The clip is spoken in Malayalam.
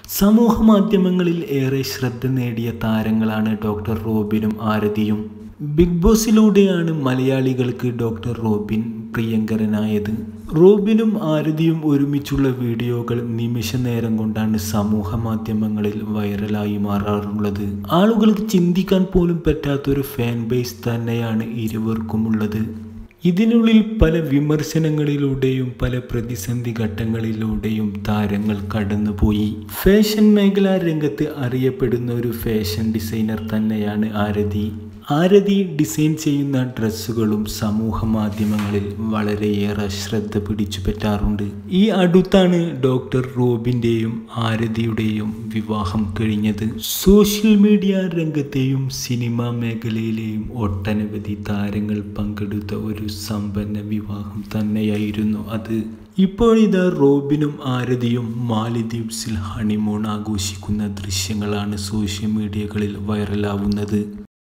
സമൂഹ മാധ്യമങ്ങളിൽ ഏറെ ശ്രദ്ധ നേടിയ താരങ്ങളാണ് ഡോക്ടർ റോബിനും ആരതിയും ബിഗ് ബോസിലൂടെയാണ് മലയാളികൾക്ക് ഡോക്ടർ റോബിൻ പ്രിയങ്കരനായത് റോബിനും ആരതിയും ഒരുമിച്ചുള്ള വീഡിയോകൾ നിമിഷ നേരം കൊണ്ടാണ് സമൂഹ മാധ്യമങ്ങളിൽ വൈറലായി മാറാറുള്ളത് ആളുകൾക്ക് ചിന്തിക്കാൻ പോലും പറ്റാത്തൊരു ഫാൻ ബേസ് തന്നെയാണ് ഇരുവർക്കുമുള്ളത് ഇതിനുള്ളിൽ പല വിമർശനങ്ങളിലൂടെയും പല പ്രതിസന്ധി ഘട്ടങ്ങളിലൂടെയും താരങ്ങൾ കടന്നുപോയി ഫാഷൻ മേഖലാ രംഗത്ത് അറിയപ്പെടുന്ന ഒരു ഫാഷൻ ഡിസൈനർ തന്നെയാണ് ആരതി ആരതി ഡിസൈൻ ചെയ്യുന്ന ഡ്രസ്സുകളും സമൂഹ മാധ്യമങ്ങളിൽ വളരെയേറെ ശ്രദ്ധ പിടിച്ചു പറ്റാറുണ്ട് ഈ അടുത്താണ് ഡോക്ടർ റോബിൻ്റെയും ആരതിയുടെയും വിവാഹം കഴിഞ്ഞത് സോഷ്യൽ മീഡിയ രംഗത്തെയും സിനിമാ മേഖലയിലെയും ഒട്ടനവധി താരങ്ങൾ പങ്കെടുത്ത ഒരു സമ്പന്ന വിവാഹം തന്നെയായിരുന്നു അത് ഇപ്പോഴിതാ റോബിനും ആരതിയും മാലിദ്വീപ്സിൽ ഹണിമൂൺ ആഘോഷിക്കുന്ന ദൃശ്യങ്ങളാണ് സോഷ്യൽ മീഡിയകളിൽ വൈറലാവുന്നത്